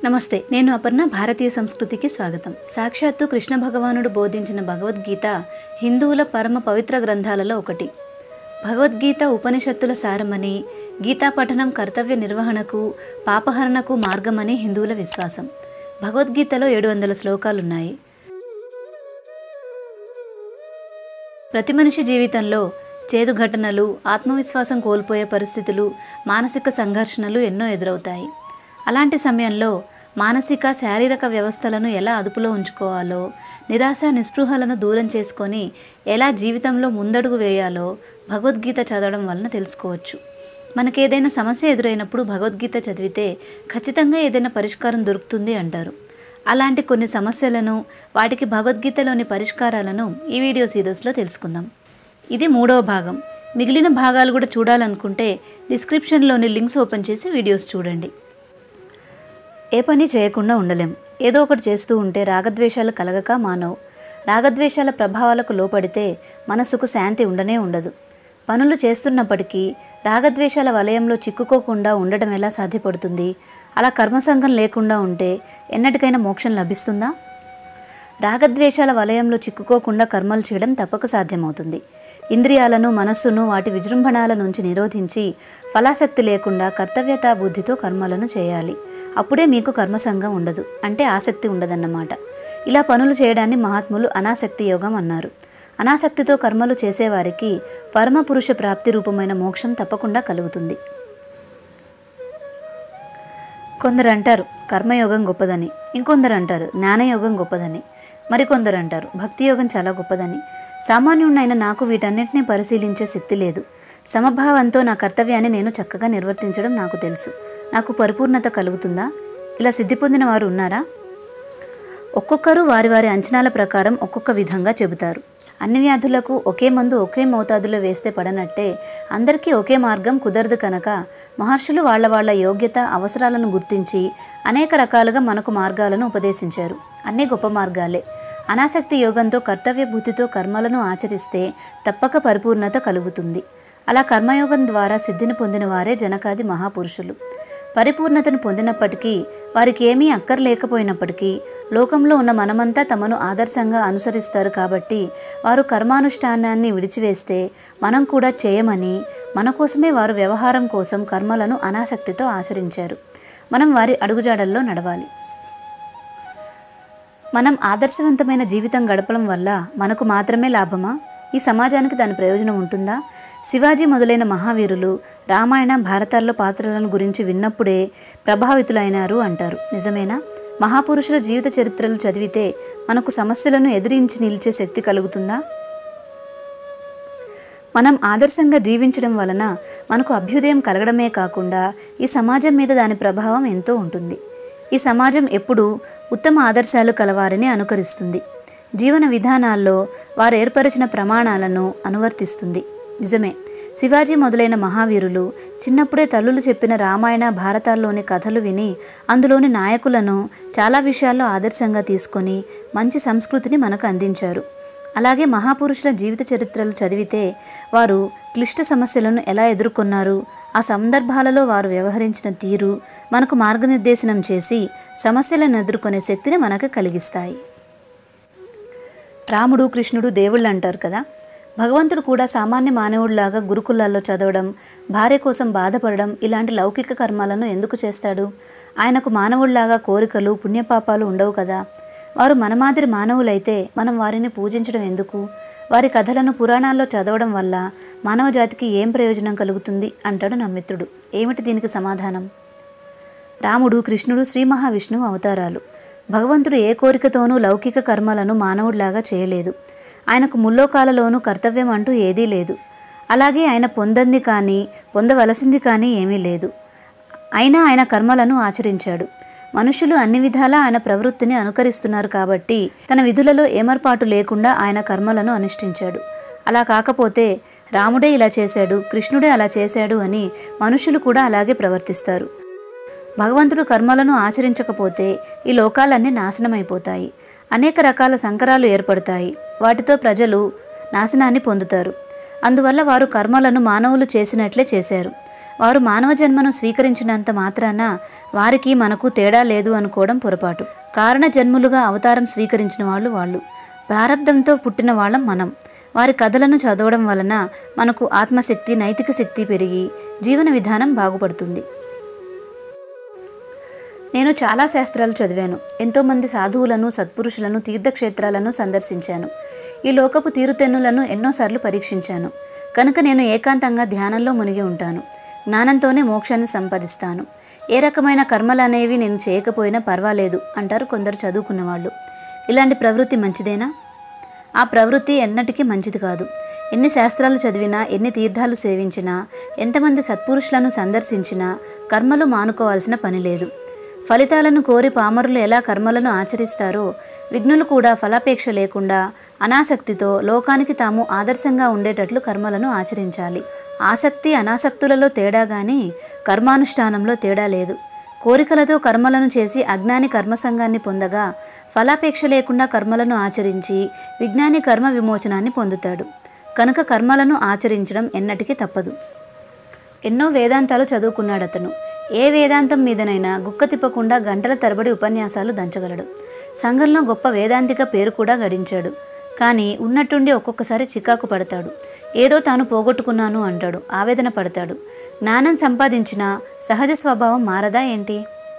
నమస్తే నేను అపర్ణ భారతీయ సంస్కృతికి స్వాగతం సాక్షాత్తు కృష్ణ భగవానుడు బోధించిన భగవద్గీత హిందువుల పరమ పవిత్ర గ్రంథాలలో ఒకటి భగవద్గీత ఉపనిషత్తుల సారమని గీతా పఠనం కర్తవ్య నిర్వహణకు పాపహరణకు మార్గమని హిందువుల విశ్వాసం భగవద్గీతలో ఏడు వందల శ్లోకాలున్నాయి ప్రతి మనిషి జీవితంలో చేదు ఘటనలు ఆత్మవిశ్వాసం కోల్పోయే పరిస్థితులు మానసిక సంఘర్షణలు ఎన్నో ఎదురవుతాయి అలాంటి సమయంలో మానసిక శారీరక వ్యవస్థలను ఎలా అదుపులో ఉంచుకోవాలో నిరాశ నిస్పృహలను దూరం చేసుకొని ఎలా జీవితంలో ముందడుగు వేయాలో భగవద్గీత చదవడం వలన తెలుసుకోవచ్చు మనకేదైనా సమస్య ఎదురైనప్పుడు భగవద్గీత చదివితే ఖచ్చితంగా ఏదైనా పరిష్కారం దొరుకుతుంది అంటారు అలాంటి కొన్ని సమస్యలను వాటికి భగవద్గీతలోని పరిష్కారాలను ఈ వీడియో సీరీస్లో తెలుసుకుందాం ఇది మూడవ భాగం మిగిలిన భాగాలు కూడా చూడాలనుకుంటే డిస్క్రిప్షన్లోని లింక్స్ ఓపెన్ చేసి వీడియోస్ చూడండి ఏ పని చేయకుండా ఉండలేం ఏదో ఒకటి చేస్తూ ఉంటే రాగద్వేషాలు కలగక మానవు రాగద్వేషాల ప్రభావాలకు లోపడితే మనసుకు శాంతి ఉండనే ఉండదు పనులు చేస్తున్నప్పటికీ రాగద్వేషాల వలయంలో చిక్కుకోకుండా ఉండటం ఎలా సాధ్యపడుతుంది అలా కర్మసంగం లేకుండా ఉంటే ఎన్నటికైనా మోక్షం లభిస్తుందా రాగద్వేషాల వలయంలో చిక్కుకోకుండా కర్మలు చేయడం తప్పక సాధ్యమవుతుంది ఇంద్రియాలను మనస్సును వాటి విజృంభణాల నుంచి నిరోధించి ఫలాసక్తి లేకుండా కర్తవ్యతా బుద్ధితో కర్మలను చేయాలి అప్పుడే మీకు కర్మసంగం ఉండదు అంటే ఆసక్తి ఉండదన్నమాట ఇలా పనులు చేయడాన్ని మహాత్ములు అనాసక్తి యోగం అన్నారు అనాసక్తితో కర్మలు చేసేవారికి పరమపురుష ప్రాప్తి రూపమైన మోక్షం తప్పకుండా కలుగుతుంది కొందరు అంటారు కర్మయోగం గొప్పదని ఇంకొందరు అంటారు జ్ఞానయోగం గొప్పదని మరికొందరు అంటారు భక్తి యోగం చాలా గొప్పదని సామాన్యుడినైన నాకు వీటన్నిటిని పరిశీలించే శక్తి లేదు సమభావంతో నా కర్తవ్యాన్ని నేను చక్కగా నిర్వర్తించడం నాకు తెలుసు నాకు పరిపూర్ణత కలుగుతుందా ఇలా సిద్ధి పొందిన వారు ఉన్నారా ఒక్కొక్కరు వారి వారి అంచనాల ప్రకారం ఒక్కొక్క విధంగా చెబుతారు అన్ని వ్యాధులకు ఒకే మందు ఒకే మోతాదులో వేస్తే పడనట్టే అందరికీ ఒకే మార్గం కుదరదు కనుక మహర్షులు వాళ్ళ వాళ్ళ యోగ్యత అవసరాలను గుర్తించి అనేక రకాలుగా మనకు మార్గాలను ఉపదేశించారు అన్నీ గొప్ప మార్గాలే అనాసక్తి యోగంతో కర్తవ్య బుద్ధితో కర్మలను ఆచరిస్తే తప్పక పరిపూర్ణత కలుగుతుంది అలా కర్మయోగం ద్వారా సిద్ధిని పొందిన వారే జనకాది మహాపురుషులు పరిపూర్ణతను పొందినప్పటికీ వారికి ఏమీ అక్కర్లేకపోయినప్పటికీ లోకంలో ఉన్న మనమంతా తమను ఆదర్శంగా అనుసరిస్తారు కాబట్టి వారు కర్మానుష్ఠానాన్ని విడిచివేస్తే మనం కూడా చేయమని మన కోసమే వారు వ్యవహారం కోసం కర్మలను అనాసక్తితో ఆచరించారు మనం వారి అడుగుజాడల్లో నడవాలి మనం ఆదర్శవంతమైన జీవితం గడపడం వల్ల మనకు మాత్రమే లాభమా ఈ సమాజానికి దాని ప్రయోజనం ఉంటుందా శివాజీ మొదలైన మహావీరులు రామాయణ భారతాల్లో పాత్రలను గురించి విన్నప్పుడే ప్రభావితులైనారు అంటారు నిజమేనా మహాపురుషుల జీవిత చరిత్రలు చదివితే మనకు సమస్యలను ఎదిరించి నిలిచే శక్తి కలుగుతుందా మనం ఆదర్శంగా జీవించడం వలన మనకు అభ్యుదయం కలగడమే కాకుండా ఈ సమాజం మీద దాని ప్రభావం ఎంతో ఉంటుంది ఈ సమాజం ఎప్పుడూ ఉత్తమ ఆదర్శాలు కలవారిని అనుకరిస్తుంది జీవన విధానాల్లో వారు ఏర్పరిచిన ప్రమాణాలను అనువర్తిస్తుంది నిజమే శివాజీ మొదలైన మహావీరులు చిన్నప్పుడే తల్లులు చెప్పిన రామాయణ భారతాల్లోని కథలు విని అందులోని నాయకులను చాలా విషయాల్లో ఆదర్శంగా తీసుకొని మంచి సంస్కృతిని మనకు అందించారు అలాగే మహాపురుషుల జీవిత చరిత్రలు చదివితే వారు క్లిష్ట సమస్యలను ఎలా ఎదుర్కొన్నారు ఆ సందర్భాలలో వారు వ్యవహరించిన తీరు మనకు మార్గనిర్దేశనం చేసి సమస్యలను ఎదుర్కొనే శక్తిని మనకు కలిగిస్తాయి రాముడు కృష్ణుడు దేవుళ్ళు అంటారు కదా భగవంతుడు కూడా సామాన్య మానవుడిలాగా గురుకులాల్లో చదవడం భార్య కోసం బాధపడడం ఇలాంటి లౌకిక కర్మాలను ఎందుకు చేస్తాడు ఆయనకు మానవుడిలాగా కోరికలు పుణ్యపాపాలు ఉండవు కదా వారు మన మాదిరి మానవులైతే మనం వారిని పూజించడం ఎందుకు వారి కథలను పురాణాల్లో చదవడం వల్ల మానవ జాతికి ఏం ప్రయోజనం కలుగుతుంది అంటాడు నా మిత్రుడు ఏమిటి దీనికి సమాధానం రాముడు కృష్ణుడు శ్రీ మహావిష్ణువు అవతారాలు భగవంతుడు ఏ కోరికతోనూ లౌకిక కర్మలను మానవుడిలాగా చేయలేదు ఆయనకు ముల్లోకాలలోనూ కర్తవ్యం అంటూ ఏదీ లేదు అలాగే ఆయన పొందంది కానీ పొందవలసింది కానీ ఏమీ లేదు అయినా ఆయన కర్మలను ఆచరించాడు మనుషులు అన్ని విధాలా ఆయన ప్రవృత్తిని అనుకరిస్తున్నారు కాబట్టి తన విధులలో ఏమర్పాటు లేకుండా ఆయన కర్మలను అనుష్ఠించాడు అలా కాకపోతే రాముడే ఇలా చేశాడు కృష్ణుడే అలా చేశాడు అని మనుషులు కూడా అలాగే ప్రవర్తిస్తారు భగవంతుడు కర్మలను ఆచరించకపోతే ఈ లోకాలన్నీ నాశనమైపోతాయి అనేక రకాల సంకరాలు ఏర్పడతాయి వాటితో ప్రజలు నాశనాన్ని పొందుతారు అందువల్ల వారు కర్మలను మానవులు చేసినట్లే చేశారు వారు మానవ జన్మను స్వీకరించినంత మాత్రాన వారికి మనకు తేడా లేదు అనుకోవడం పొరపాటు కారణ జన్ములుగా అవతారం స్వీకరించిన వాళ్ళు వాళ్ళు ప్రారంధంతో పుట్టిన వాళ్ళం మనం వారి కథలను చదవడం వలన మనకు ఆత్మశక్తి నైతిక శక్తి పెరిగి జీవన విధానం బాగుపడుతుంది నేను చాలా శాస్త్రాలు చదివాను ఎంతోమంది సాధువులను సత్పురుషులను తీర్థక్షేత్రాలను సందర్శించాను ఈ లోకపు తీరుతెన్నులను ఎన్నోసార్లు పరీక్షించాను కనుక నేను ఏకాంతంగా ధ్యానంలో మునిగి ఉంటాను జ్ఞానంతోనే మోక్షాన్ని సంపాదిస్తాను ఏ రకమైన కర్మలు అనేవి నేను చేయకపోయినా పర్వాలేదు అంటారు కొందరు చదువుకున్న వాళ్ళు ఇలాంటి ప్రవృత్తి మంచిదేనా ఆ ప్రవృత్తి ఎన్నటికీ మంచిది కాదు ఎన్ని శాస్త్రాలు చదివినా ఎన్ని తీర్థాలు సేవించినా ఎంతమంది సత్పురుషులను సందర్శించినా కర్మలు మానుకోవాల్సిన పని లేదు ఫలితాలను కోరి పామరులు ఎలా కర్మలను ఆచరిస్తారో విఘ్నులు కూడా ఫలాపేక్ష లేకుండా అనాసక్తితో లోకానికి తాము ఆదర్శంగా ఉండేటట్లు కర్మలను ఆచరించాలి ఆసక్తి అనాసక్తులలో తేడా గాని కర్మానుష్ఠానంలో తేడా లేదు కోరికలతో కర్మలను చేసి అజ్ఞాని కర్మసంగాన్ని పొందగా ఫలాపేక్ష లేకుండా కర్మలను ఆచరించి విజ్ఞాని కర్మ విమోచనాన్ని పొందుతాడు కనుక కర్మలను ఆచరించడం ఎన్నటికీ తప్పదు ఎన్నో వేదాంతాలు చదువుకున్నాడు అతను ఏ వేదాంతం మీదనైనా గుక్క తిప్పకుండా గంటల తరబడి ఉపన్యాసాలు దంచగలడు సంఘంలో గొప్ప వేదాంతిక పేరు కూడా గడించాడు కానీ ఉన్నట్టుండి ఒక్కొక్కసారి చికాకు పడతాడు ఏదో తాను పోగొట్టుకున్నాను అంటాడు ఆవేదన పడతాడు జ్ఞానం సంపాదించినా సహజ స్వభావం మారదా ఏంటి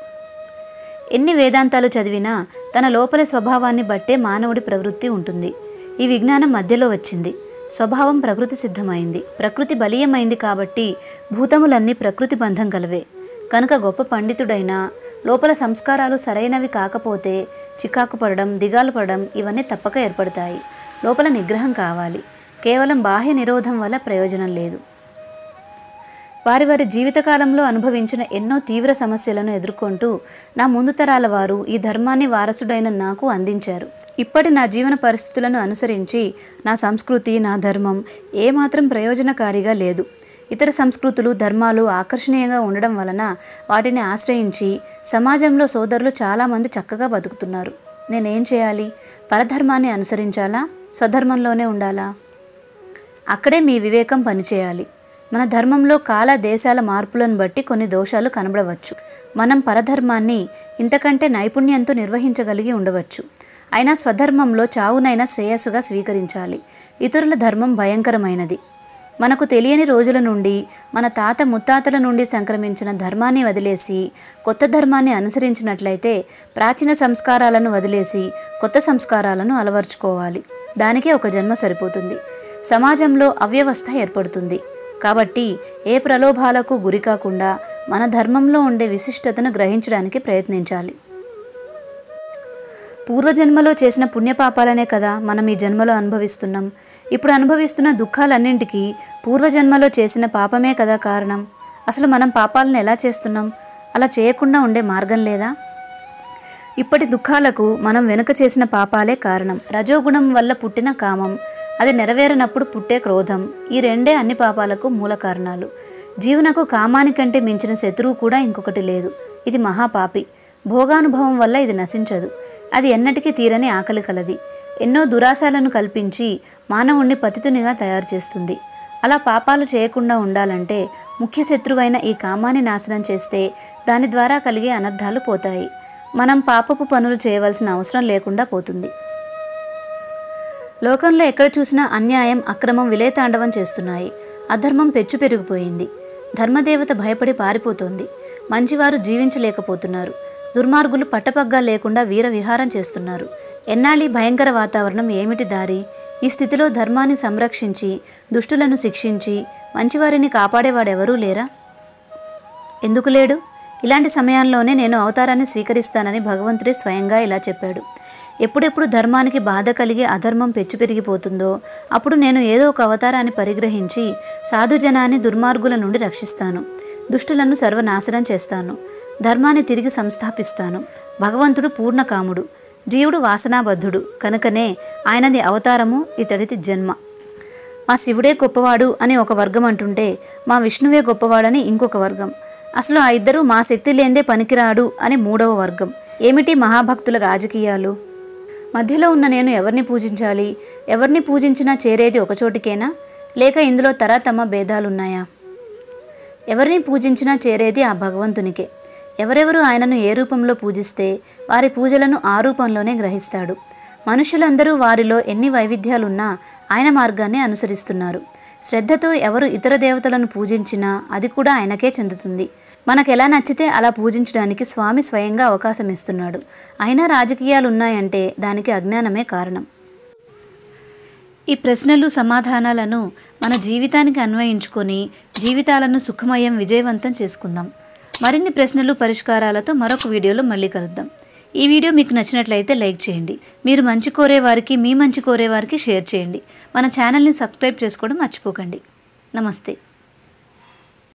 ఎన్ని వేదాంతాలు చదివినా తన లోపలి స్వభావాన్ని బట్టే మానవుడి ప్రవృత్తి ఉంటుంది ఈ విజ్ఞానం మధ్యలో వచ్చింది స్వభావం ప్రకృతి సిద్ధమైంది ప్రకృతి బలీయమైంది కాబట్టి భూతములన్నీ ప్రకృతి బంధం కలవే కనుక గొప్ప పండితుడైనా లోపల సంస్కారాలు సరైనవి కాకపోతే చికాకు పడడం దిగాలు పడడం ఇవన్నీ తప్పక ఏర్పడతాయి లోపల నిగ్రహం కావాలి కేవలం బాహ్య నిరోధం వల్ల ప్రయోజనం లేదు వారి వారి జీవితకాలంలో అనుభవించిన ఎన్నో తీవ్ర సమస్యలను ఎదుర్కొంటూ నా ముందు తరాల వారు ఈ ధర్మాన్ని వారసుడైన నాకు అందించారు ఇప్పటి నా జీవన పరిస్థితులను అనుసరించి నా సంస్కృతి నా ధర్మం ఏమాత్రం ప్రయోజనకారిగా లేదు ఇతర సంస్కృతులు ధర్మాలు ఆకర్షణీయంగా ఉండడం వలన వాటిని ఆశ్రయించి సమాజంలో సోదరులు చాలామంది చక్కగా బతుకుతున్నారు నేనేం చేయాలి పరధర్మాన్ని అనుసరించాలా స్వధర్మంలోనే ఉండాలా అక్కడే మీ వివేకం పనిచేయాలి మన ధర్మంలో కాల దేశాల మార్పులను బట్టి కొన్ని దోషాలు కనబడవచ్చు మనం పరధర్మాన్ని ఇంతకంటే నైపుణ్యంతో నిర్వహించగలిగి ఉండవచ్చు అయినా స్వధర్మంలో చావునైనా శ్రేయస్సుగా స్వీకరించాలి ఇతరుల ధర్మం భయంకరమైనది మనకు తెలియని రోజుల నుండి మన తాత ముత్తాతల నుండి సంక్రమించిన ధర్మాన్ని వదిలేసి కొత్త ధర్మాన్ని అనుసరించినట్లయితే ప్రాచీన సంస్కారాలను వదిలేసి కొత్త సంస్కారాలను అలవర్చుకోవాలి దానికే ఒక జన్మ సరిపోతుంది సమాజంలో అవ్యవస్థ ఏర్పడుతుంది కాబట్టి ఏ ప్రలోభాలకు గురి కాకుండా మన ధర్మంలో ఉండే విశిష్టతను గ్రహించడానికి ప్రయత్నించాలి పూర్వజన్మలో చేసిన పుణ్యపాపాలనే కదా మనం ఈ జన్మలో అనుభవిస్తున్నాం ఇప్పుడు అనుభవిస్తున్న దుఃఖాలన్నింటికీ పూర్వజన్మలో చేసిన పాపమే కదా కారణం అసలు మనం పాపాలను ఎలా చేస్తున్నాం అలా చేయకుండా ఉండే మార్గం లేదా ఇప్పటి దుఃఖాలకు మనం వెనుక చేసిన పాపాలే కారణం రజోగుణం వల్ల పుట్టిన కామం అది నెరవేరనప్పుడు పుట్టే క్రోధం ఈ రెండే అన్ని పాపాలకు మూల కారణాలు జీవనకు కామానికంటే మించిన శత్రువు కూడా ఇంకొకటి లేదు ఇది మహాపాపి భోగానుభవం వల్ల ఇది నశించదు అది ఎన్నటికీ తీరని ఆకలి కలది ఎన్నో దురాశాలను కల్పించి మానవుణ్ణి పతితునిగా తయారు చేస్తుంది అలా పాపాలు చేయకుండా ఉండాలంటే ముఖ్య శత్రువైన ఈ కామాన్ని నాశనం చేస్తే దాని ద్వారా కలిగే అనర్థాలు పోతాయి మనం పాపపు పనులు చేయవలసిన అవసరం లేకుండా పోతుంది లోకంలో ఎక్కడ చూసినా అన్యాయం అక్రమం విలేతాండవం చేస్తున్నాయి అధర్మం పెచ్చు పెరిగిపోయింది ధర్మదేవత భయపడి పారిపోతోంది మంచివారు జీవించలేకపోతున్నారు దుర్మార్గులు పట్టపగ్గా లేకుండా వీర విహారం చేస్తున్నారు ఎన్నాళ్ళీ భయంకర వాతావరణం ఏమిటి దారి ఈ స్థితిలో ధర్మాన్ని సంరక్షించి దుష్టులను శిక్షించి మంచివారిని కాపాడేవాడెవరూ లేరా ఎందుకు లేడు ఇలాంటి సమయాల్లోనే నేను అవతారాన్ని స్వీకరిస్తానని భగవంతుడే స్వయంగా ఇలా చెప్పాడు ఎప్పుడెప్పుడు ధర్మానికి బాధ కలిగి అధర్మం పెచ్చు పెరిగిపోతుందో అప్పుడు నేను ఏదో ఒక అవతారాన్ని పరిగ్రహించి సాధుజనాన్ని దుర్మార్గుల నుండి రక్షిస్తాను దుష్టులను సర్వనాశనం చేస్తాను ధర్మాన్ని తిరిగి సంస్థాపిస్తాను భగవంతుడు పూర్ణకాముడు జీవుడు వాసనాబద్ధుడు కనుకనే ఆయనది అవతారము ఇతడిది జన్మ మా శివుడే గొప్పవాడు అని ఒక వర్గం అంటుంటే మా విష్ణువే గొప్పవాడని ఇంకొక వర్గం అసలు ఆ ఇద్దరు మా శక్తి లేందే పనికిరాడు అని మూడవ వర్గం ఏమిటి మహాభక్తుల రాజకీయాలు మధ్యలో ఉన్న నేను ఎవరిని పూజించాలి ఎవరిని పూజించినా చేరేది ఒకచోటికేనా లేక ఇందులో తరతమ భేదాలున్నాయా ఎవరిని పూజించినా చేరేది ఆ భగవంతునికే ఎవరెవరు ఆయనను ఏ రూపంలో పూజిస్తే వారి పూజలను ఆ రూపంలోనే గ్రహిస్తాడు మనుషులందరూ వారిలో ఎన్ని వైవిధ్యాలున్నా ఆయన మార్గాన్ని అనుసరిస్తున్నారు శ్రద్ధతో ఎవరు ఇతర దేవతలను పూజించినా అది కూడా ఆయనకే చెందుతుంది మనకు ఎలా నచ్చితే అలా పూజించడానికి స్వామి స్వయంగా అవకాశం ఇస్తున్నాడు అయినా రాజకీయాలు ఉన్నాయంటే దానికి అజ్ఞానమే కారణం ఈ ప్రశ్నలు సమాధానాలను మన జీవితానికి అన్వయించుకొని జీవితాలను సుఖమయం విజయవంతం చేసుకుందాం మరిన్ని ప్రశ్నలు పరిష్కారాలతో మరొక వీడియోలో మళ్ళీ కలుద్దాం ఈ వీడియో మీకు నచ్చినట్లయితే లైక్ చేయండి మీరు మంచి కోరే వారికి మీ మంచి కోరే వారికి షేర్ చేయండి మన ఛానల్ని సబ్స్క్రైబ్ చేసుకోవడం మర్చిపోకండి నమస్తే